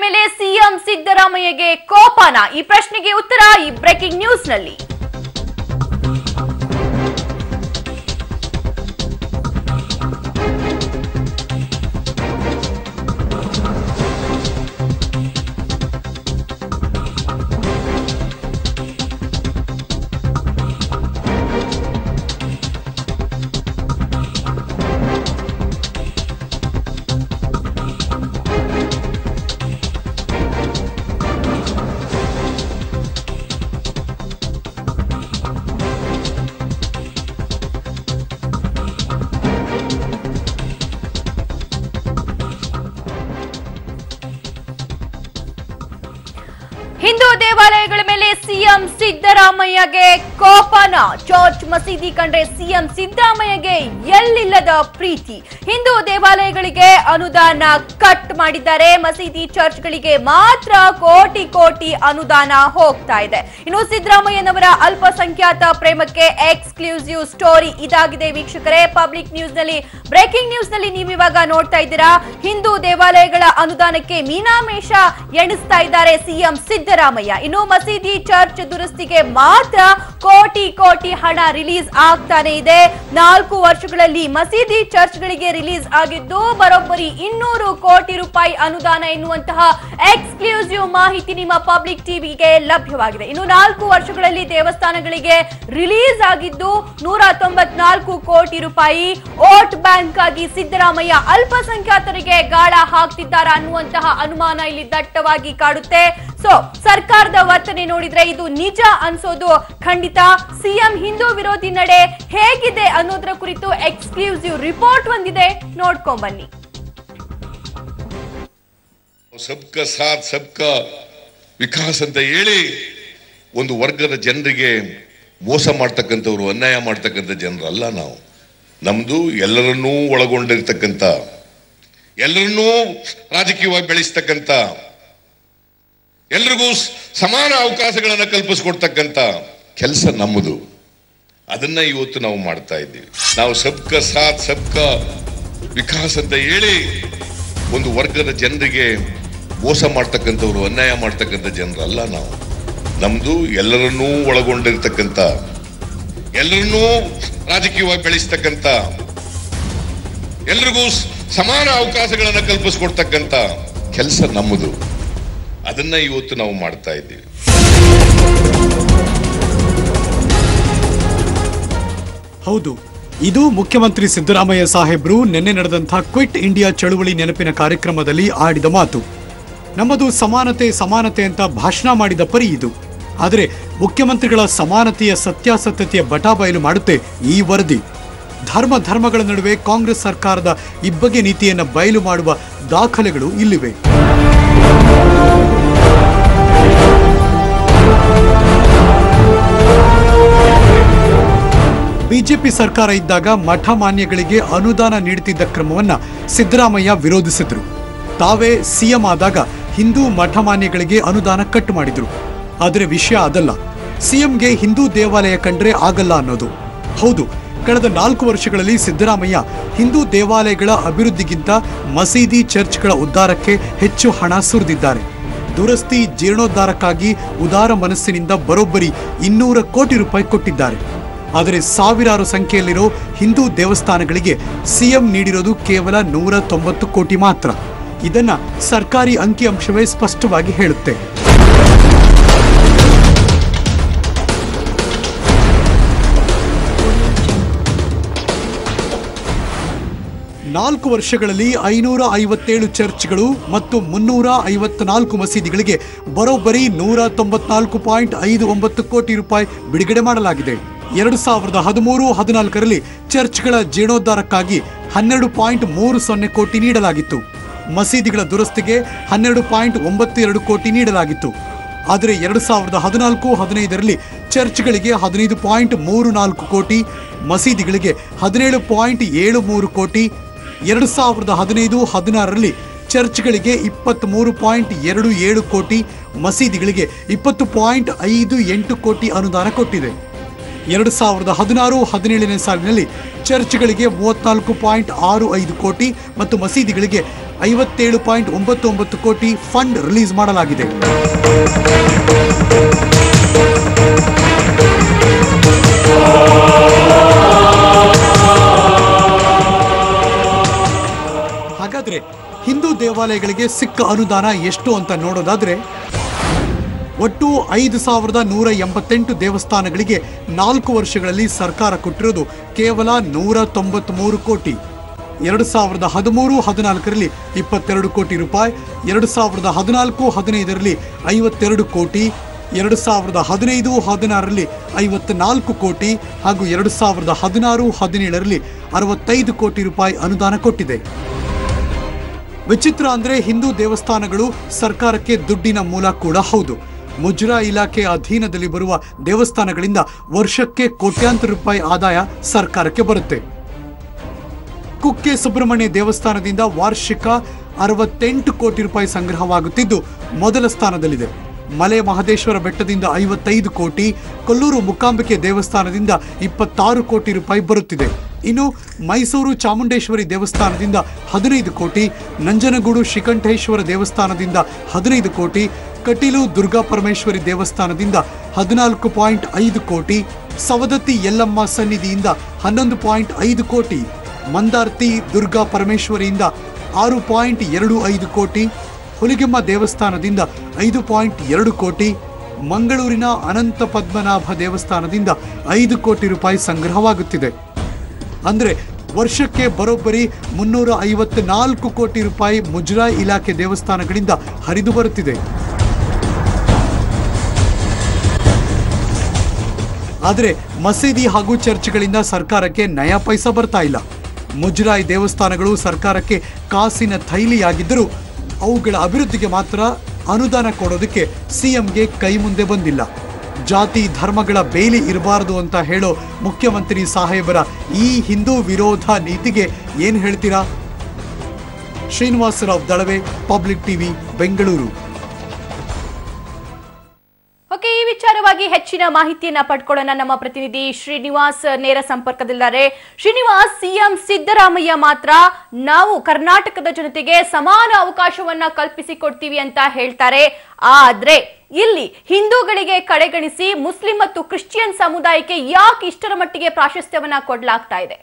ಮೇಲೆ ಸಿಎಂ ಸಿದ್ದರಾಮಯ್ಯಗೆ ಕೋಪನ ಈ ಪ್ರಶ್ನೆಗೆ ಉತ್ತರ ಈ ಬ್ರೇಕಿಂಗ್ ನ್ಯೂಸ್ ನಲ್ಲಿ ಹಿಂದೂ ದೇವಾಲಯಗಳ ಮೇಲೆ ಸಿಎಂ ಸಿದ್ದರಾಮಯ್ಯಗೆ ಕೋಪನ ಚರ್ಚ್ ಮಸೀದಿ ಕಂಡ್ರೆ ಸಿಎಂ ಸಿದ್ದರಾಮಯ್ಯಗೆ ಎಲ್ಲಿಲ್ಲದ ಪ್ರೀತಿ ಹಿಂದೂ ದೇವಾಲಯಗಳಿಗೆ ಅನುದಾನ ಕಟ್ ಮಾಡಿದ್ದಾರೆ ಮಸೀದಿ ಚರ್ಚ್ಗಳಿಗೆ ಮಾತ್ರ ಕೋಟಿ ಕೋಟಿ ಅನುದಾನ ಹೋಗ್ತಾ ಇದೆ ಇನ್ನು ಸಿದ್ದರಾಮಯ್ಯನವರ ಅಲ್ಪಸಂಖ್ಯಾತ ಪ್ರೇಮಕ್ಕೆ ಎಕ್ಸ್ಕ್ಲೂಸಿವ್ ಸ್ಟೋರಿ ಇದಾಗಿದೆ ವೀಕ್ಷಕರೇ ಪಬ್ಲಿಕ್ ನ್ಯೂಸ್ ನಲ್ಲಿ ಬ್ರೇಕಿಂಗ್ ನ್ಯೂಸ್ ನಲ್ಲಿ ನೀವು ಇವಾಗ ನೋಡ್ತಾ ಇದ್ದೀರಾ ಹಿಂದೂ ದೇವಾಲಯಗಳ ಅನುದಾನಕ್ಕೆ ಮೀನಾಮೇಷ ಎಣಿಸ್ತಾ ಇದ್ದಾರೆ ಸಿಎಂ ಸಿದ್ದರಾಮಯ್ಯ ಇನ್ನು ಮಸೀದಿ ಚರ್ಚ್ ದುರಸ್ತಿಗೆ ಮಾತ್ರ ಕೋಟಿ ಕೋಟಿ ಹಣ ರಿಲೀಸ್ ಆಗ್ತಾನೆ ಇದೆ ನಾಲ್ಕು ವರ್ಷಗಳಲ್ಲಿ ಮಸೀದಿ ಚರ್ಚ್ಗಳಿಗೆ ರಿಲೀಸ್ ಆಗಿದ್ದು ಬರೋಬ್ಬರಿ ಇನ್ನೂರು ಕೋಟಿ ರೂಪಾಯಿ ಅನುದಾನ ಎನ್ನುವಂತಹ ಎಕ್ಸ್ಕ್ಲೂಸಿವ್ ಮಾಹಿತಿ ನಿಮ್ಮ ಪಬ್ಲಿಕ್ ಟಿವಿಗೆ ಲಭ್ಯವಾಗಿದೆ ಇನ್ನು ನಾಲ್ಕು ವರ್ಷಗಳಲ್ಲಿ ದೇವಸ್ಥಾನಗಳಿಗೆ ರಿಲೀಸ್ ಆಗಿದ್ದು ನೂರ ತೊಂಬತ್ನಾಲ್ಕು ಕೋಟಿ ರೂಪಾಯಿ ವೋಟ್ ಬ್ಯಾಂಕ್ ಆಗಿ ಸಿದ್ದರಾಮಯ್ಯ ಅಲ್ಪಸಂಖ್ಯಾತರಿಗೆ ಗಾಳ ಹಾಕ್ತಿದ್ದಾರಾ ಅನ್ನುವಂತಹ ಅನುಮಾನ ಇಲ್ಲಿ ದಟ್ಟವಾಗಿ ಕಾಡುತ್ತೆ ಸೊ ಸರ್ಕಾರದ ವರ್ತನೆ ನೋಡಿದ್ರೆ ಇದು ನಿಜ ಅನ್ಸೋದು ಖಂಡಿತ ಸಿಎಂ ಹಿಂದೂ ವಿರೋಧಿ ನಡೆ ಹೇಗಿದೆ ಅನ್ನೋದ್ರ ಕುರಿತು ಎಕ್ಸ್ಕ್ಲೂಸಿವ್ ರಿಪೋರ್ಟ್ ಒಂದಿದೆ ನೋಡ್ಕೊಂಡ್ ಬನ್ನಿ ಸಬ್ಕ ಸಾಥ್ ಸಬ್ಕ ವಿಕಾಸ್ ಅಂತ ಹೇಳಿ ಒಂದು ವರ್ಗದ ಜನರಿಗೆ ಮೋಸ ಮಾಡ್ತಕ್ಕಂಥವ್ರು ಅನ್ಯಾಯ ಮಾಡ್ತಕ್ಕಂಥ ಜನರಲ್ಲ ನಾವು ನಮ್ದು ಎಲ್ಲರನ್ನೂ ಒಳಗೊಂಡಿರ್ತಕ್ಕಂಥ ಎಲ್ಲರನ್ನೂ ರಾಜಕೀಯವಾಗಿ ಬೆಳೆಸ್ತಕ್ಕಂಥ ಎಲ್ರಿಗೂ ಸ್- ಸಮಾನ ಅವಕಾಶಗಳನ್ನು ಕಲ್ಪಿಸ್ಕೊಡ್ತಕ್ಕಂಥ ಕೆಲಸ ನಮ್ಮದು ಅದನ್ನ ಇವತ್ತು ನಾವು ಮಾಡ್ತಾ ಇದ್ದೀವಿ ನಾವು ಸಬ್ಕ ಸಾಥ್ ಸಬ್ಕ ವಿಕಾಸ್ ಅಂತ ಹೇಳಿ ಒಂದು ವರ್ಗದ ಜನರಿಗೆ ಮೋಸ ಮಾಡ್ತಕ್ಕಂಥವ್ರು ಅನ್ಯಾಯ ಮಾಡ್ತಕ್ಕಂಥ ಜನರಲ್ಲ ನಾವು ನಮ್ದು ಎಲ್ಲರನ್ನೂ ಒಳಗೊಂಡಿರ್ತಕ್ಕಂಥ ಎಲ್ಲರನ್ನೂ ರಾಜಕೀಯವಾಗಿ ಬೆಳೆಸ್ತಕ್ಕಂಥ ಎಲ್ರಿಗೂ ಸ್- ಸಮಾನ ಅವಕಾಶಗಳನ್ನು ಕಲ್ಪಿಸ್ಕೊಡ್ತಕ್ಕಂಥ ಕೆಲಸ ನಮ್ಮದು ಅದನ್ನ ಇವತ್ತು ನಾವು ಮಾಡ್ತಾ ಇದ್ದೀವಿ ಹೌದು ಇದು ಮುಖ್ಯಮಂತ್ರಿ ಸಿದ್ದರಾಮಯ್ಯ ಸಾಹೇಬ್ರು ನಿನ್ನೆ ನಡೆದಂಥ ಕ್ವಿಟ್ ಇಂಡಿಯಾ ಚಳುವಳಿ ನೆನಪಿನ ಕಾರ್ಯಕ್ರಮದಲ್ಲಿ ಆಡಿದ ಮಾತು ನಮ್ಮದು ಸಮಾನತೆ ಸಮಾನತೆ ಅಂತ ಭಾಷಣ ಮಾಡಿದ ಪರಿ ಇದು ಆದರೆ ಮುಖ್ಯಮಂತ್ರಿಗಳ ಸಮಾನತೆಯ ಸತ್ಯಾಸತ್ಯತೆಯ ಬಟಾಬಯಲು ಮಾಡುತ್ತೆ ಈ ವರದಿ ಧರ್ಮ ಧರ್ಮಗಳ ನಡುವೆ ಕಾಂಗ್ರೆಸ್ ಸರ್ಕಾರದ ಇಬ್ಬಗೆ ನೀತಿಯನ್ನು ಬಯಲು ಮಾಡುವ ದಾಖಲೆಗಳು ಇಲ್ಲಿವೆ ಬಿಜೆಪಿ ಸರ್ಕಾರ ಇದ್ದಾಗ ಮಠ ಮಾನ್ಯಗಳಿಗೆ ಅನುದಾನ ನೀಡುತ್ತಿದ್ದ ಕ್ರಮವನ್ನ ಸಿದ್ದರಾಮಯ್ಯ ವಿರೋಧಿಸಿದ್ರು ತಾವೇ ಸಿಎಂ ಆದಾಗ ಹಿಂದೂ ಮಠ ಮಾನ್ಯಗಳಿಗೆ ಅನುದಾನ ಕಟ್ ಮಾಡಿದ್ರು ಆದರೆ ವಿಷಯ ಅದಲ್ಲ ಸಿಎಂಗೆ ಹಿಂದೂ ದೇವಾಲಯ ಕಂಡ್ರೆ ಆಗಲ್ಲ ಅನ್ನೋದು ಹೌದು ಕಳೆದ ನಾಲ್ಕು ವರ್ಷಗಳಲ್ಲಿ ಸಿದ್ದರಾಮಯ್ಯ ಹಿಂದೂ ದೇವಾಲಯಗಳ ಅಭಿವೃದ್ಧಿಗಿಂತ ಮಸೀದಿ ಚರ್ಚ್ಗಳ ಉದ್ಧಾರಕ್ಕೆ ಹೆಚ್ಚು ಹಣ ಸುರಿದಿದ್ದಾರೆ ದುರಸ್ತಿ ಜೀರ್ಣೋದ್ಧಾರಕ್ಕಾಗಿ ಉದಾರ ಮನಸ್ಸಿನಿಂದ ಬರೋಬ್ಬರಿ ಇನ್ನೂರ ಕೋಟಿ ರೂಪಾಯಿ ಕೊಟ್ಟಿದ್ದಾರೆ ಆದರೆ ಸಾವಿರಾರು ಸಂಖ್ಯೆಯಲ್ಲಿರೋ ಹಿಂದೂ ದೇವಸ್ಥಾನಗಳಿಗೆ ಸಿಎಂ ನೀಡಿರೋದು ಕೇವಲ ನೂರ ತೊಂಬತ್ತು ಕೋಟಿ ಮಾತ್ರ ಇದನ್ನ ಸರ್ಕಾರಿ ಅಂಕಿಅಂಶವೇ ಸ್ಪಷ್ಟವಾಗಿ ಹೇಳುತ್ತೆ ನಾಲ್ಕು ವರ್ಷಗಳಲ್ಲಿ ಐನೂರ ಐವತ್ತೇಳು ಚರ್ಚ್ಗಳು ಮತ್ತು ಮುನ್ನೂರ ಐವತ್ನಾಲ್ಕು ಮಸೀದಿಗಳಿಗೆ ಬರೋಬ್ಬರಿ ನೂರ ತೊಂಬತ್ನಾಲ್ಕು ಪಾಯಿಂಟ್ ಐದು ಒಂಬತ್ತು ಕೋಟಿ ರೂಪಾಯಿ ಬಿಡುಗಡೆ ಮಾಡಲಾಗಿದೆ ಎರಡು ಸಾವಿರದ ಹದಿಮೂರು ಹದಿನಾಲ್ಕರಲ್ಲಿ ಚರ್ಚ್ಗಳ ಜೀರ್ಣೋದ್ಧಾರಕ್ಕಾಗಿ ಹನ್ನೆರಡು ಪಾಯಿಂಟ್ ಮೂರು ಸೊನ್ನೆ ಕೋಟಿ ನೀಡಲಾಗಿತ್ತು ಮಸೀದಿಗಳ ದುರಸ್ತಿಗೆ ಹನ್ನೆರಡು ಪಾಯಿಂಟ್ ಒಂಬತ್ತು ಎರಡು ಕೋಟಿ ನೀಡಲಾಗಿತ್ತು ಆದರೆ ಎರಡು ಸಾವಿರದ ಹದಿನಾಲ್ಕು ಹದಿನೈದರಲ್ಲಿ ಚರ್ಚ್ಗಳಿಗೆ ಹದಿನೈದು ಪಾಯಿಂಟ್ ಮೂರು ನಾಲ್ಕು ಕೋಟಿ ಮಸೀದಿಗಳಿಗೆ ಹದಿನೇಳು ಪಾಯಿಂಟ್ ಏಳು ಮೂರು ಕೋಟಿ ಎರಡು ಸಾವಿರದ ಹದಿನೈದು ಹದಿನಾರರಲ್ಲಿ ಚರ್ಚ್ಗಳಿಗೆ ಇಪ್ಪತ್ತ್ಮೂರು ಪಾಯಿಂಟ್ ಎರಡು ಏಳು ಕೋಟಿ ಮಸೀದಿಗಳಿಗೆ ಇಪ್ಪತ್ತು ಪಾಯಿಂಟ್ ಐದು ಎಂಟು ಕೋಟಿ ಅನುದಾನ ಕೊಟ್ಟಿದೆ ಎರಡು ಸಾವಿರದ ಹದಿನಾರು ಹದಿನೇಳನೇ ಸಾಲಿನಲ್ಲಿ ಚರ್ಚ್ಗಳಿಗೆ ಮೂವತ್ನಾಲ್ಕು ಪಾಯಿಂಟ್ ಆರು ಐದು ಕೋಟಿ ಮತ್ತು ಮಸೀದಿಗಳಿಗೆ ಐವತ್ತೇಳು ಪಾಯಿಂಟ್ ಒಂಬತ್ತು ಒಂಬತ್ತು ಕೋಟಿ ಫಂಡ್ ರಿಲೀಸ್ ಮಾಡಲಾಗಿದೆ ಹಾಗಾದ್ರೆ ಹಿಂದೂ ದೇವಾಲಯಗಳಿಗೆ ಸಿಕ್ಕ ಅನುದಾನ ಎಷ್ಟು ಅಂತ ನೋಡೋದಾದ್ರೆ ಒಟ್ಟು ಐದು ಸಾವಿರದ ನೂರ ಎಂಬತ್ತೆಂಟು ದೇವಸ್ಥಾನಗಳಿಗೆ ನಾಲ್ಕು ವರ್ಷಗಳಲ್ಲಿ ಸರ್ಕಾರ ಕೊಟ್ಟಿರೋದು ಕೇವಲ ನೂರ ತೊಂಬತ್ಮೂರು ಕೋಟಿ ಎರಡು ಸಾವಿರದ ಹದಿಮೂರು ಹದಿನಾಲ್ಕರಲ್ಲಿ ಇಪ್ಪತ್ತೆರಡು ಕೋಟಿ ರೂಪಾಯಿ ಎರಡು ಸಾವಿರದ ಹದಿನಾಲ್ಕು ಹದಿನೈದರಲ್ಲಿ ಐವತ್ತೆರಡು ಕೋಟಿ ಎರಡು ಸಾವಿರದ ಹದಿನೈದು ಹದಿನಾರರಲ್ಲಿ ಐವತ್ನಾಲ್ಕು ಕೋಟಿ ಹಾಗೂ ಎರಡು ಸಾವಿರದ ಹದಿನಾರು ಹದಿನೇಳರಲ್ಲಿ ಅರವತ್ತೈದು ಕೋಟಿ ರೂಪಾಯಿ ಅನುದಾನ ಕೊಟ್ಟಿದೆ ವಿಚಿತ್ರ ಅಂದ್ರೆ ಹಿಂದೂ ದೇವಸ್ಥಾನಗಳು ಸರ್ಕಾರಕ್ಕೆ ದುಡ್ಡಿನ ಮೂಲ ಕೂಡ ಹೌದು ಮುಜರಾ ಇಲಾಖೆ ಅಧೀನದಲ್ಲಿ ಬರುವ ದೇವಸ್ಥಾನಗಳಿಂದ ವರ್ಷಕ್ಕೆ ಕೋಟ್ಯಾಂತರ ರೂಪಾಯಿ ಆದಾಯ ಸರ್ಕಾರಕ್ಕೆ ಬರುತ್ತೆ ಕುಕ್ಕೆ ಸುಬ್ರಹ್ಮಣ್ಯ ದೇವಸ್ಥಾನದಿಂದ ವಾರ್ಷಿಕ ಅರವತ್ತೆಂಟು ಕೋಟಿ ರೂಪಾಯಿ ಸಂಗ್ರಹವಾಗುತ್ತಿದ್ದು ಮೊದಲ ಸ್ಥಾನದಲ್ಲಿದೆ ಮಲೆ ಮಹದೇಶ್ವರ ಬೆಟ್ಟದಿಂದ ಐವತ್ತೈದು ಕೋಟಿ ಕೊಲ್ಲೂರು ಮುಕಾಂಬಿಕೆ ದೇವಸ್ಥಾನದಿಂದ ಇಪ್ಪತ್ತಾರು ಕೋಟಿ ರೂಪಾಯಿ ಬರುತ್ತಿದೆ ಇನ್ನು ಮೈಸೂರು ಚಾಮುಂಡೇಶ್ವರಿ ದೇವಸ್ಥಾನದಿಂದ ಹದಿನೈದು ಕೋಟಿ ನಂಜನಗೂಡು ಶ್ರೀಕಂಠೇಶ್ವರ ದೇವಸ್ಥಾನದಿಂದ ಹದಿನೈದು ಕೋಟಿ ಕಟೀಲು ದುರ್ಗಾ ಪರಮೇಶ್ವರಿ ದೇವಸ್ಥಾನದಿಂದ ಹದಿನಾಲ್ಕು ಪಾಯಿಂಟ್ ಐದು ಕೋಟಿ ಸವದತ್ತಿ ಯಲ್ಲಮ್ಮ ಸನ್ನಿಧಿಯಿಂದ ಹನ್ನೊಂದು ಪಾಯಿಂಟ್ ಐದು ಕೋಟಿ ಮಂದಾರ್ತಿ ದುರ್ಗಾ ಪರಮೇಶ್ವರಿಯಿಂದ ಆರು ಪಾಯಿಂಟ್ ಎರಡು ಐದು ಕೋಟಿ ಹುಲಿಗೆಮ್ಮ ದೇವಸ್ಥಾನದಿಂದ ಐದು ಪಾಯಿಂಟ್ ಎರಡು ಕೋಟಿ ಮಂಗಳೂರಿನ ಅನಂತ ಪದ್ಮನಾಭ ದೇವಸ್ಥಾನದಿಂದ ಐದು ಕೋಟಿ ರೂಪಾಯಿ ಸಂಗ್ರಹವಾಗುತ್ತಿದೆ ಅಂದ್ರೆ ವರ್ಷಕ್ಕೆ ಬರೋಬ್ಬರಿ ಮುನ್ನೂರ ಐವತ್ನಾಲ್ಕು ಕೋಟಿ ರೂಪಾಯಿ ಮುಜರಾಯಿ ಇಲಾಖೆ ದೇವಸ್ಥಾನಗಳಿಂದ ಹರಿದು ಬರುತ್ತಿದೆ ಆದರೆ ಮಸೀದಿ ಹಾಗೂ ಚರ್ಚ್ಗಳಿಂದ ಸರ್ಕಾರಕ್ಕೆ ನಯ ಪೈಸಾ ಬರ್ತಾ ಇಲ್ಲ ಮುಜರಾಯಿ ದೇವಸ್ಥಾನಗಳು ಸರ್ಕಾರಕ್ಕೆ ಕಾಸಿನ ಥೈಲಿಯಾಗಿದ್ದರೂ ಅವುಗಳ ಅಭಿವೃದ್ಧಿಗೆ ಮಾತ್ರ ಅನುದಾನ ಕೊಡೋದಕ್ಕೆ ಸಿಎಂಗೆ ಕೈ ಮುಂದೆ ಬಂದಿಲ್ಲ ಜಾತಿ ಧರ್ಮಗಳ ಬೇಲಿ ಇರಬಾರದು ಅಂತ ಹೇಳೋ ಮುಖ್ಯಮಂತ್ರಿ ಸಾಹೇಬರ ಈ ಹಿಂದೂ ವಿರೋಧ ನೀತಿಗೆ ಏನ್ ಹೇಳ್ತೀರಾ Srinivasarao Dalave public TV Bengaluru okay ಈ ವಿಚಾರವಾಗಿ ಹೆಚ್ಚಿನ ಮಾಹಿತಿಯನ್ನ ಪಡ್ಕೊಳ್ಳೋಣ ನಮ್ಮ ಪ್ರತಿನಿಧಿ ಶ್ರೀನಿವಾಸ್ ನೇರ ಸಂಪರ್ಕದಲ್ಲಿದ್ದಾರೆ ಶ್ರೀನಿವಾಸ್ ಸಿಎಂ ಸಿದ್ದರಾಮಯ್ಯ ಮಾತ್ರ ನಾವು ಕರ್ನಾಟಕದ ಜನತೆಗೆ ಸಮಾನ ಅವಕಾಶವನ್ನ ಕಲ್ಪಿಸಿಕೊಡ್ತೀವಿ ಅಂತ ಹೇಳ್ತಾರೆ ಆದ್ರೆ ಇಲ್ಲಿ ಹಿಂದೂಗಳಿಗೆ ಕಡೆಗಣಿಸಿ ಮುಸ್ಲಿಂ ಮತ್ತು ಕ್ರಿಶ್ಚಿಯನ್ ಸಮುದಾಯಕ್ಕೆ ಯಾಕೆ ಇಷ್ಟರ ಮಟ್ಟಿಗೆ ಪ್ರಾಶಸ್ತ್ಯವನ್ನ ಕೊಡ್ಲಾಗ್ತಾ ಇದೆ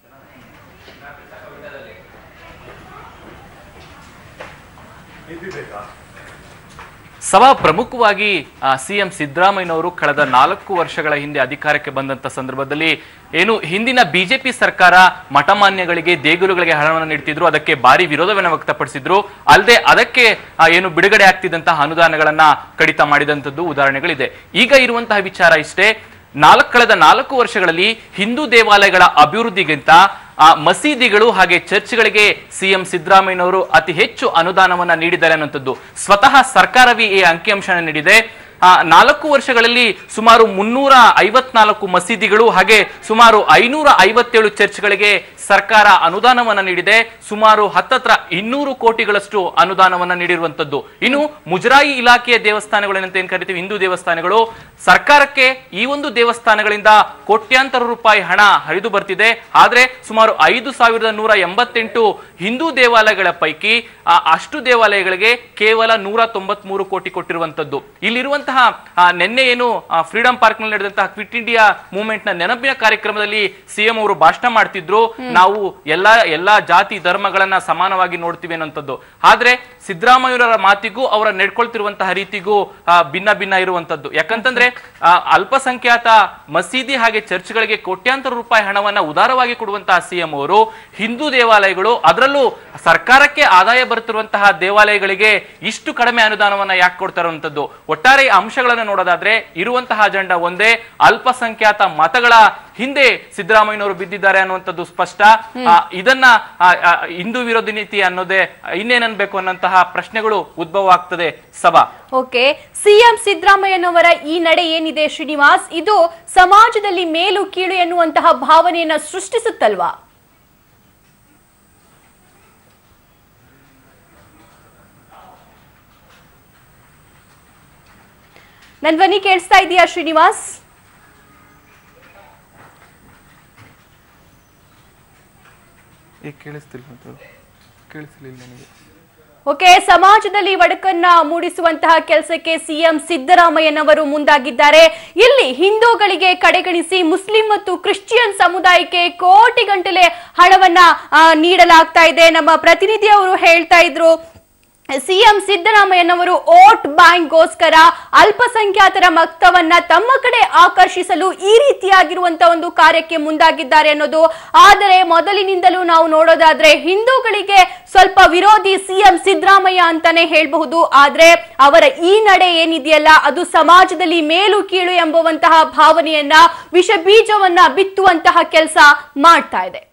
ಸಭಾ ಪ್ರಮುಖವಾಗಿ ಸಿಎಂ ಸಿದ್ದರಾಮಯ್ಯನವರು ಕಳೆದ ನಾಲ್ಕು ವರ್ಷಗಳ ಹಿಂದೆ ಅಧಿಕಾರಕ್ಕೆ ಬಂದಂತ ಸಂದರ್ಭದಲ್ಲಿ ಏನು ಹಿಂದಿನ ಬಿಜೆಪಿ ಸರ್ಕಾರ ಮಠಮಾನ್ಯಗಳಿಗೆ ದೇಗುಲಗಳಿಗೆ ಹಣವನ್ನು ನೀಡ್ತಿದ್ರು ಅದಕ್ಕೆ ಭಾರಿ ವಿರೋಧವನ್ನು ವ್ಯಕ್ತಪಡಿಸಿದ್ರು ಅಲ್ಲದೆ ಅದಕ್ಕೆ ಆ, ಏನು ಬಿಡುಗಡೆ ಆಗ್ತಿದ್ದಂತಹ ಅನುದಾನಗಳನ್ನ ಕಡಿತ ಮಾಡಿದಂತದ್ದು ಉದಾಹರಣೆಗಳಿದೆ ಈಗ ಇರುವಂತಹ ವಿಚಾರ ಇಷ್ಟೇ ನಾಲ್ಕು ಕಳೆದ ನಾಲ್ಕು ವರ್ಷಗಳಲ್ಲಿ ಹಿಂದೂ ದೇವಾಲಯಗಳ ಅಭಿವೃದ್ಧಿಗಿಂತ ಆ ಮಸೀದಿಗಳು ಹಾಗೆ ಚರ್ಚ್ಗಳಿಗೆ ಸಿಎಂ ಸಿದ್ದರಾಮಯ್ಯನವರು ಅತಿ ಹೆಚ್ಚು ಅನುದಾನವನ್ನ ನೀಡಿದ್ದಾರೆ ಅನ್ನುವಂಥದ್ದು ಸ್ವತಃ ಸರ್ಕಾರವೇ ಈ ಅಂಕಿಅಂಶನ ನೀಡಿದೆ ಆ ನಾಲ್ಕು ವರ್ಷಗಳಲ್ಲಿ ಸುಮಾರು ಮುನ್ನೂರ ಐವತ್ನಾಲ್ಕು ಮಸೀದಿಗಳು ಹಾಗೆ ಸುಮಾರು ಐನೂರ ಐವತ್ತೇಳು ಚರ್ಚ್ಗಳಿಗೆ ಸರ್ಕಾರ ಅನುದಾನವನ್ನ ನೀಡಿದೆ ಸುಮಾರು ಹತ್ತತ್ರ ಇನ್ನೂರು ಕೋಟಿಗಳಷ್ಟು ಅನುದಾನವನ್ನ ನೀಡಿರುವಂತದ್ದು ಇನ್ನು ಮುಜರಾಯಿ ಇಲಾಖೆಯ ದೇವಸ್ಥಾನಗಳು ಏನಂತ ಏನ್ ಕರಿತೀವಿ ಹಿಂದೂ ದೇವಸ್ಥಾನಗಳು ಸರ್ಕಾರಕ್ಕೆ ಈ ಒಂದು ದೇವಸ್ಥಾನಗಳಿಂದ ಕೋಟ್ಯಾಂತರ ರೂಪಾಯಿ ಹಣ ಹರಿದು ಬರ್ತಿದೆ ಆದ್ರೆ ಸುಮಾರು ಐದು ಸಾವಿರದ ನೂರ ಎಂಬತ್ತೆಂಟು ಹಿಂದೂ ದೇವಾಲಯಗಳ ಪೈಕಿ ಆ ಅಷ್ಟು ದೇವಾಲಯಗಳಿಗೆ ಕೇವಲ ನೂರ ತೊಂಬತ್ಮೂರು ಕೋಟಿ ಕೊಟ್ಟಿರುವಂತದ್ದು ಇಲ್ಲಿರುವಂತಹ ಆ, ನಿನ್ನೆ ಏನು ಫ್ರೀಡಂ ಪಾರ್ಕ್ ನಲ್ಲಿ ನಡೆದಂತಹ ಕ್ವಿಟ್ ಇಂಡಿಯಾ ಮೂವ್ಮೆಂಟ್ ನ ನೆನಪಿನ ಕಾರ್ಯಕ್ರಮದಲ್ಲಿ ಸಿಎಂ ಅವರು ಭಾಷಣ ಮಾಡ್ತಿದ್ರು ನಾವು ಎಲ್ಲಾ ಎಲ್ಲಾ ಜಾತಿ ಧರ್ಮಗಳನ್ನ ಸಮಾನವಾಗಿ ನೋಡ್ತೀವಿ ಅನ್ನೋಂಥದ್ದು ಆದ್ರೆ ಸಿದ್ದರಾಮಯ್ಯರ ಮಾತಿಗೂ ಅವರ ನಡ್ಕೊಳ್ತಿರುವಂತಹ ರೀತಿಗೂ ಆ, ಭಿನ್ನ ಭಿನ್ನ ಇರುವಂತದ್ದು ಯಾಕಂತಂದ್ರೆ ಆ, ಅಲ್ಪಸಂಖ್ಯಾತ ಮಸೀದಿ ಹಾಗೆ ಚರ್ಚ್ಗಳಿಗೆ ಕೋಟ್ಯಾಂತರ ರೂಪಾಯಿ ಹಣವನ್ನ ಉದಾರವಾಗಿ ಕೊಡುವಂತಹ ಸಿಎಂ ಅವರು ಹಿಂದೂ ದೇವಾಲಯಗಳು ಅದರಲ್ಲೂ ಸರ್ಕಾರಕ್ಕೆ ಆದಾಯ ಬರುತ್ತಿರುವಂತಹ ದೇವಾಲಯಗಳಿಗೆ ಇಷ್ಟು ಕಡಿಮೆ ಅನುದಾನವನ್ನ ಯಾಕೆ ಕೊಡ್ತಾ ಇರುವಂತದ್ದು ಒಟ್ಟಾರೆ ಈ ಅಂಶಗಳನ್ನು ನೋಡೋದಾದ್ರೆ ಇರುವಂತಹ ಅಜೆಂಡಾ ಒಂದೇ ಅಲ್ಪಸಂಖ್ಯಾತ ಮತಗಳ ಹಿಂದೆ ಸಿದ್ದರಾಮಯ್ಯನವರು ಬಿದ್ದಿದ್ದಾರೆ ಅನ್ನುವಂಥದ್ದು ಸ್ಪಷ್ಟ ಆ, ಇದನ್ನ ಆ, ಆ, ಹಿಂದೂ ವಿರೋಧಿ ನೀತಿ ಅನ್ನೋದೇ ಇನ್ನೇನನ್ಬೇಕು ಅನ್ನೋಂತಹ ಪ್ರಶ್ನೆಗಳು ಉದ್ಭವ ಆಗ್ತದೆ ಸಭಾ ಓಕೆ ಸಿಎಂ ಸಿದ್ದರಾಮಯ್ಯನವರ ಈ ನಡೆ ಏನಿದೆ ಶ್ರೀನಿವಾಸ್ ಇದು ಸಮಾಜದಲ್ಲಿ ಮೇಲು ಕೀಳು ಎನ್ನುವಂತಹ ಭಾವನೆಯನ್ನ ಸೃಷ್ಟಿಸುತ್ತಲ್ವಾ ನನ್ ಧ್ವನಿ ಕೇಳಿಸ್ತಾ ಇದೆಯಾ ಶ್ರೀನಿವಾಸ್ ಕೇಳಿಸ್ತಿಲ್ಲ ಅದು ಕೇಳಿಸ್ಲಿಲ್ಲ ನನಗೆ ಓಕೆ ಸಮಾಜದಲ್ಲಿ ಒಡಕನ್ನ ಮೂಡಿಸುವಂತಹ ಕೆಲಸಕ್ಕೆ ಸಿಎಂ ಸಿದ್ದರಾಮಯ್ಯನವರು ಮುಂದಾಗಿದ್ದಾರೆ ಇಲ್ಲಿ ಹಿಂದೂಗಳಿಗೆ ಕಡೆಗಣಿಸಿ ಮುಸ್ಲಿಂ ಮತ್ತು ಕ್ರಿಶ್ಚಿಯನ್ ಸಮುದಾಯಕ್ಕೆ ಕೋಟಿ ಗಂಟಲೆ ಹಣವನ್ನ ಆ, ನೀಡಲಾಗ್ತಾ ಇದೆ ನಮ್ಮ ಪ್ರತಿನಿಧಿಯವರು ಹೇಳ್ತಾ ಇದ್ರು ಸಿಎಂ ಸಿದ್ದರಾಮಯ್ಯನವರು ಓಟ್ ಬ್ಯಾಂಕ್ಗೋಸ್ಕರ ಅಲ್ಪಸಂಖ್ಯಾತರ ಮತವನ್ನ ತಮ್ಮ ಕಡೆ ಆಕರ್ಷಿಸಲು ಈ ರೀತಿಯಾಗಿರುವಂತಹ ಒಂದು ಕಾರ್ಯಕ್ಕೆ ಮುಂದಾಗಿದ್ದಾರೆ ಅನ್ನೋದು ಆದರೆ ಮೊದಲಿನಿಂದಲೂ ನಾವು ನೋಡೋದಾದ್ರೆ ಹಿಂದೂಗಳಿಗೆ ಸ್ವಲ್ಪ ವಿರೋಧಿ ಸಿಎಂ ಸಿದ್ದರಾಮಯ್ಯ ಅಂತಾನೆ ಹೇಳಬಹುದು ಆದ್ರೆ ಅವರ ಈ ನಡೆ ಏನಿದೆಯಲ್ಲ ಅದು ಸಮಾಜದಲ್ಲಿ ಮೇಲು ಕೀಳು ಎಂಬುವಂತಹ ಭಾವನೆಯನ್ನ ವಿಷ ಬೀಜವನ್ನ ಬಿತ್ತುವಂತಹ ಕೆಲಸ ಮಾಡ್ತಾ ಇದೆ